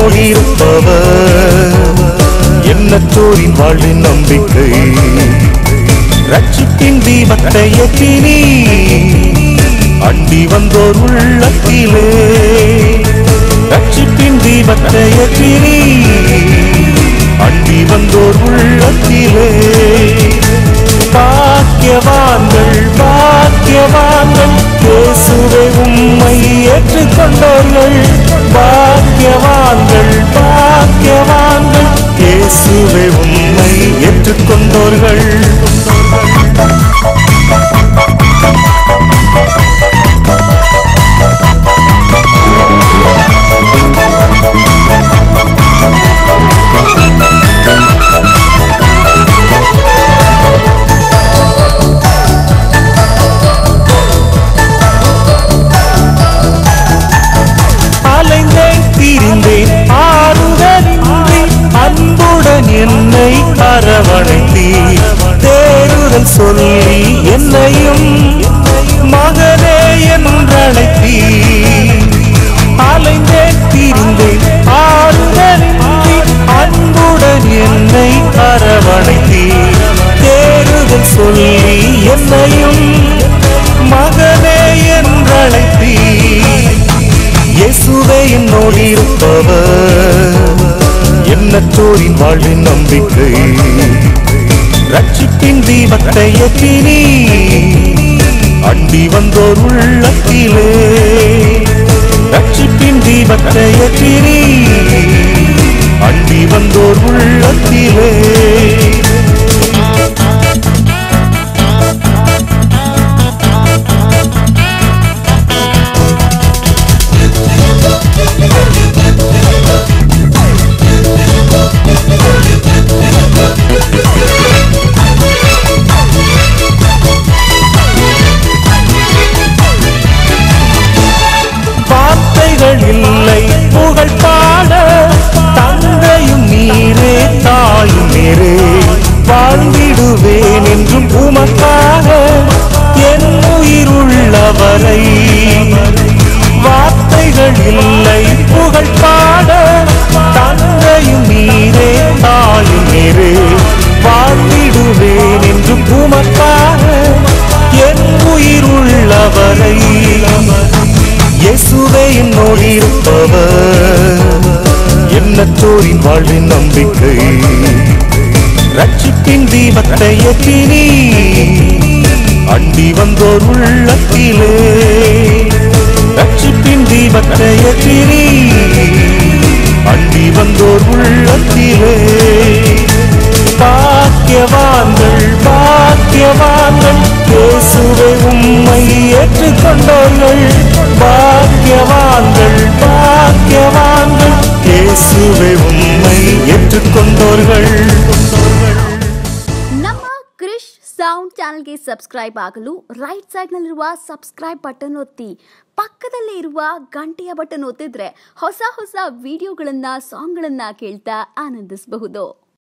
என்னோடு இருப்பவர் எண்ணத்தோரின் வாழ்வின் நம்பிக்கை ரட்சிப்பின் தீபத்தை ஏற்றினி அண்டி வந்தோர் உள்ளத்திலே ரட்சிப்பின் தீபத்தை ஏற்றினி அண்டி வந்தோர் உள்ளத்திலே பாக்கியவான்கள் பாக்கியவான்கள் இயேசுவை உம்மை ஏற்றுக்கொண்டோர்கள் பாக்கியவான்கள் பாக்கியவான்கள் இயேசுவை உம்மை ஏற்றுக்கொண்டோர்கள் அலைந்தேன் திரிந்தேன் ஆறுதலின்றி அன்புடன் என்னை அரவணைத்தீர் தேறுதல் சொல்லி என்னையும் மகனே என்றழைத்தீர் அலைந்தேன் திரிந்தேன் ஆறுதலின்றி அன்புடன் என்னை அரவணைத்தீர் தேறுதல் சொல்லி என்னையும் மகனே என்றழைத்தீர் இயேசுவே என்னோடு இருப்பவர் எண்ணத்தோரின் வாழ்வின் நம்பிக்கை ரட்சிப்பின் தீபத்தை ஏற்றினி அண்டி வந்தோர் உள்ளத்திலே ரட்சிப்பின் தீபத்தை ஏற்றினி அண்டி வந்தோர் உள்ளத்திலே வார்த்தைகள் இல்லை புகழ் பாட தந்தையும் நீரே தாயும் நீரே வாழ்ந்திடுவேன் என்றும் உமக்காக என் உயிர் உள்ளவரை வார்த்தைகள் இல்லை புகழ் பாட தந்தையும் நீரே தாயும் நீரே வாழ்ந்திடுவேன் என்றும் உமக்காக என் உயிர் உள்ளவரை இயேசுவே என்னோடு இருப்பவர் எண்ணத்தோரின் வாழ்வின் நம்பிக்கை ரட்சிப்பின் தீபத்தை ஏற்றினி அண்டி வந்தோர் உள்ளத்திலே ரட்சிப்பின் தீபத்தை ஏற்றினி அண்டி வந்தோர் உள்ளத்திலே பாக்கியவான்கள் பாக்கியவான்கள் இயேசுவை உம்மை ஏற்றுக்கொண்டோர்கள் பாக்கியவான்கள் பாக்கியவான்கள் இயேசுவை உம்மை ஏற்றுக்கொண்டோர்கள் ನಮ್ಮ ಕ್ರಿಶ್ ಸೌಂಡ್ ಚಾನಲ್ಗೆ ಸಬ್ಸ್ಕ್ರೈಬ್ ಆಗಲು ರೈಟ್ ಸೈಡ್ನಲ್ಲಿರುವ ಸಬ್ಸ್ಕ್ರೈಬ್ ಬಟನ್ ಒತ್ತಿ ಪಕ್ಕದಲ್ಲೇ ಇರುವ ಗಂಟೆಯ ಬಟನ್ ಒತ್ತಿದ್ರೆ ಹೊಸ ಹೊಸ ವಿಡಿಯೋಗಳನ್ನ ಸಾಂಗ್ಗಳನ್ನ ಕೇಳ್ತಾ ಆನಂದಿಸಬಹುದು